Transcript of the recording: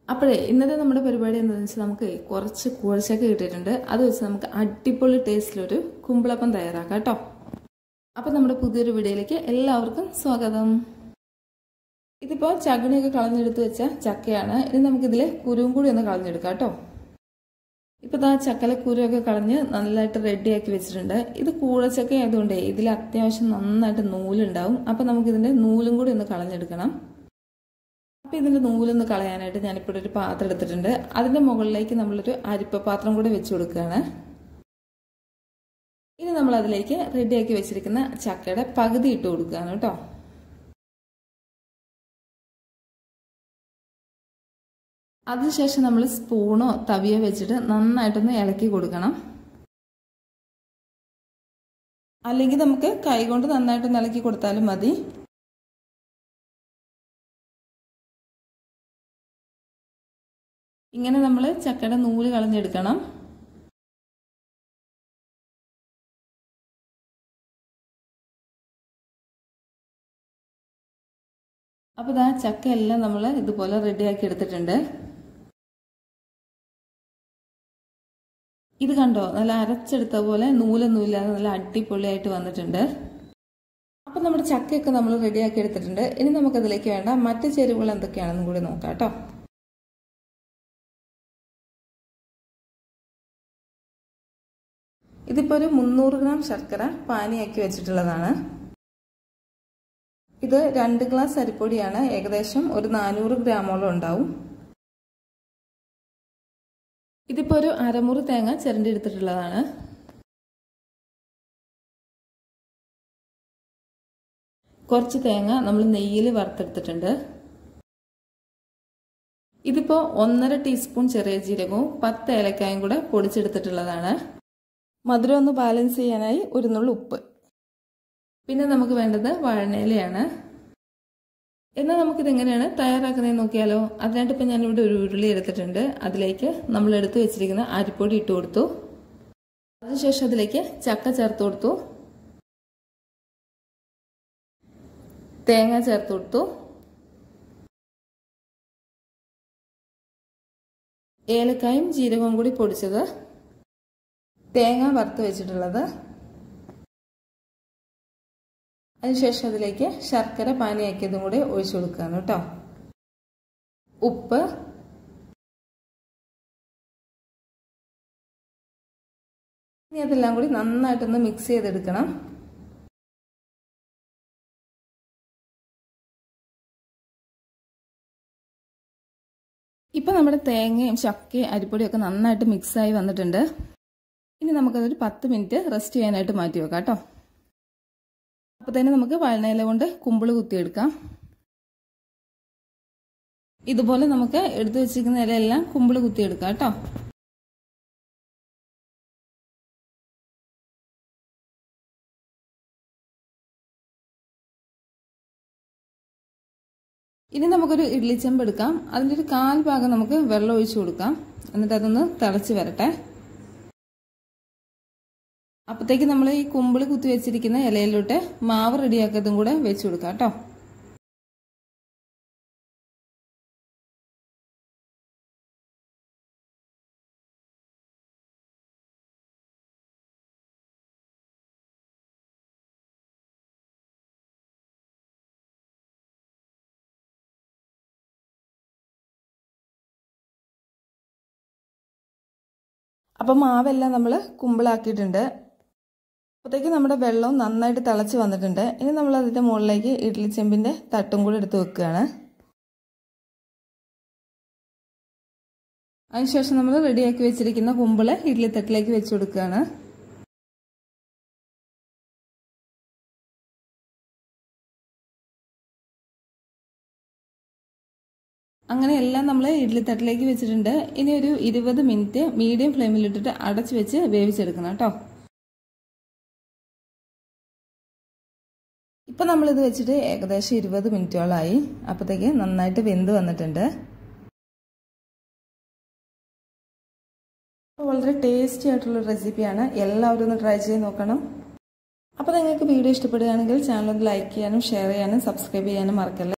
അപ്പോഴേ ഇന്നത്തെ നമ്മുടെ പരിപാടി എന്താണെന്ന് വെച്ചാൽ നമുക്ക് കുറച്ച് കുഴച്ചൊക്കെ കിട്ടിയിട്ടുണ്ട് അത് വെച്ച് നമുക്ക് അടിപൊളി ടേസ്റ്റിലൊരു കുമ്പിളപ്പം തയ്യാറാക്കാം കേട്ടോ അപ്പം നമ്മുടെ പുതിയൊരു വീഡിയോയിലേക്ക് എല്ലാവർക്കും സ്വാഗതം ഇതിപ്പോൾ ചകിണിയൊക്കെ കളഞ്ഞെടുത്ത് വെച്ച ചക്കയാണ് ഇനി നമുക്കിതിൽ കുരുവും കൂടി ഒന്ന് കളഞ്ഞെടുക്കാം കേട്ടോ ഇപ്പോൾ ആ ചക്കല കുരുവൊക്കെ കളഞ്ഞ് നല്ലതായിട്ട് റെഡിയാക്കി വെച്ചിട്ടുണ്ട് ഇത് കൂഴച്ചക്ക ആയതുകൊണ്ട് ഇതിൽ അത്യാവശ്യം നന്നായിട്ട് നൂലുണ്ടാവും അപ്പം നമുക്കിതിൻ്റെ നൂലും കൂടി ഒന്ന് കളഞ്ഞെടുക്കണം അപ്പം ഇതിൻ്റെ നൂലൊന്ന് കളയാനായിട്ട് ഞാനിപ്പോൾ ഒരു പാത്രം എടുത്തിട്ടുണ്ട് അതിൻ്റെ മുകളിലേക്ക് നമ്മളൊരു അരിപ്പ പാത്രം കൂടി വെച്ച് കൊടുക്കുകയാണ് ഇനി നമ്മൾ അതിലേക്ക് റെഡിയാക്കി വെച്ചിരിക്കുന്ന ചക്കയുടെ പകുതി ഇട്ട് കൊടുക്കുകയാണ് കേട്ടോ അതിനുശേഷം നമ്മൾ സ്പൂണോ തവിയോ വെച്ചിട്ട് നന്നായിട്ടൊന്ന് ഇളക്കി കൊടുക്കണം അല്ലെങ്കിൽ നമുക്ക് കൈകൊണ്ട് നന്നായിട്ടൊന്ന് ഇളക്കി കൊടുത്താലും മതി ഇങ്ങനെ നമ്മൾ ചക്കയുടെ നൂല് കളഞ്ഞെടുക്കണം അപ്പോൾ ഇതാ ചക്കയെല്ലാം നമ്മൾ ഇതുപോലെ റെഡിയാക്കി എടുത്തിട്ടുണ്ട് ഇത് കണ്ടോ നല്ല അരച്ചെടുത്ത പോലെ നൂലൊന്നും ഇല്ലാതെ നല്ല അടിപൊളിയായിട്ട് വന്നിട്ടുണ്ട് അപ്പം നമ്മുടെ ചക്കയൊക്കെ നമ്മൾ റെഡിയാക്കി എടുത്തിട്ടുണ്ട് ഇനി നമുക്കതിലേക്ക് വേണ്ട മറ്റ് ചേരുവകൾ എന്തൊക്കെയാണെന്നും കൂടി നോക്കാം കേട്ടോ ഇതിപ്പോൾ ഒരു മുന്നൂറ് ഗ്രാം ശർക്കര പാനിയാക്കി വെച്ചിട്ടുള്ളതാണ് ഇത് രണ്ട് ഗ്ലാസ് അരിപ്പൊടിയാണ് ഏകദേശം ഒരു നാനൂറ് ഗ്രാമോളം ഉണ്ടാവും ഇതിപ്പോൾ ഒരു അരമുറി തേങ്ങ ചിരണ്ടി എടുത്തിട്ടുള്ളതാണ് കുറച്ച് തേങ്ങ നമ്മൾ നെയ്യിൽ വറുത്തെടുത്തിട്ടുണ്ട് ഇതിപ്പോൾ ഒന്നര ടീസ്പൂൺ ചെറിയ ജീരകവും പത്ത് ഏലക്കായും കൂടെ പൊടിച്ചെടുത്തിട്ടുള്ളതാണ് മധുരം ഒന്ന് ബാലൻസ് ചെയ്യാനായി ഒരു നുള്ളു ഉപ്പ് പിന്നെ നമുക്ക് വേണ്ടത് വഴനയിലയാണ് എന്നാൽ നമുക്കിത് എങ്ങനെയാണ് തയ്യാറാക്കുന്നതെന്ന് നോക്കിയാലോ അതിനായിട്ട് ഇപ്പം ഞാനിവിടെ ഒരു ഉരുളി എടുത്തിട്ടുണ്ട് അതിലേക്ക് നമ്മൾ എടുത്തു വെച്ചിരിക്കുന്ന അരിപ്പൊടി ഇട്ട് കൊടുത്തു അതിനുശേഷം അതിലേക്ക് ചക്ക ചേർത്ത് കൊടുത്തു തേങ്ങ ചേർത്ത് കൊടുത്തു ഏലക്കായും ജീരകവും കൂടി പൊടിച്ചത് തേങ്ങ വറുത്ത് വെച്ചിട്ടുള്ളത് അതിനുശേഷം അതിലേക്ക് ശർക്കര പാനിയാക്കിയതും കൂടി ഒഴിച്ചു കൊടുക്കുകയാണ് കേട്ടോ ഉപ്പ് ഇനി അതെല്ലാം കൂടി നന്നായിട്ടൊന്ന് മിക്സ് ചെയ്തെടുക്കണം ഇപ്പം നമ്മുടെ തേങ്ങയും ചക്കയും അരിപ്പൊടിയൊക്കെ നന്നായിട്ട് മിക്സായി വന്നിട്ടുണ്ട് ഇനി നമുക്കതൊരു പത്ത് മിനിറ്റ് റെസ്റ്റ് ചെയ്യാനായിട്ട് മാറ്റി വെക്കാം കേട്ടോ അപ്പോൾ തന്നെ നമുക്ക് വഴനയില കൊണ്ട് കുമ്പിൾ കുത്തിയെടുക്കാം ഇതുപോലെ നമുക്ക് എടുത്തു വെച്ചിരിക്കുന്ന ഇലയെല്ലാം കുമ്പിൾ കുത്തിയെടുക്കാം കേട്ടോ ഇനി നമുക്കൊരു ഇഡ്ലി ചെമ്പ് എടുക്കാം അതിൻ്റെ ഒരു കാൽ ഭാഗം നമുക്ക് വെള്ളം ഒഴിച്ചു കൊടുക്കാം എന്നിട്ട് അതൊന്ന് തിളച്ച് വരട്ടെ അപ്പോഴത്തേക്ക് നമ്മൾ ഈ കുമ്പിൾ കുത്തി വെച്ചിരിക്കുന്ന ഇലയിലോട്ട് മാവ് റെഡിയാക്കിയതും കൂടെ വെച്ച് കൊടുക്കാം കേട്ടോ അപ്പം മാവെല്ലാം നമ്മൾ കുമ്പിളാക്കിയിട്ടുണ്ട് അപ്പോഴത്തേക്ക് നമ്മുടെ വെള്ളം നന്നായിട്ട് തിളച്ച് വന്നിട്ടുണ്ട് ഇനി നമ്മൾ അതിൻ്റെ മുകളിലേക്ക് ഇഡ്ഡലി ചെമ്പിൻ്റെ തട്ടും കൂടി എടുത്ത് വെക്കുകയാണ് അതിനുശേഷം നമ്മൾ റെഡിയാക്കി വെച്ചിരിക്കുന്ന കുമ്പിള് ഇഡ്ഡലി തട്ടിലേക്ക് വെച്ച് കൊടുക്കുകയാണ് അങ്ങനെ എല്ലാം നമ്മൾ ഇഡ്ഡലി തട്ടിലേക്ക് വെച്ചിട്ടുണ്ട് ഇനി ഒരു ഇരുപത് മിനിറ്റ് മീഡിയം ഫ്ലെയിമിലിട്ടിട്ട് അടച്ചു വെച്ച് വേവിച്ചെടുക്കണം കേട്ടോ ഇപ്പം നമ്മളിത് വെച്ചിട്ട് ഏകദേശം ഇരുപത് മിനിറ്റോളായി അപ്പോഴത്തേക്ക് നന്നായിട്ട് വെന്ത് വന്നിട്ടുണ്ട് വളരെ ടേസ്റ്റി ആയിട്ടുള്ള റെസിപ്പിയാണ് എല്ലാവരും ഒന്ന് ട്രൈ ചെയ്ത് നോക്കണം അപ്പോൾ നിങ്ങൾക്ക് വീഡിയോ ഇഷ്ടപ്പെടുകയാണെങ്കിൽ ചാനൽ ഒന്ന് ലൈക്ക് ചെയ്യാനും ഷെയർ ചെയ്യാനും സബ്സ്ക്രൈബ് ചെയ്യാനും മറക്കല്ല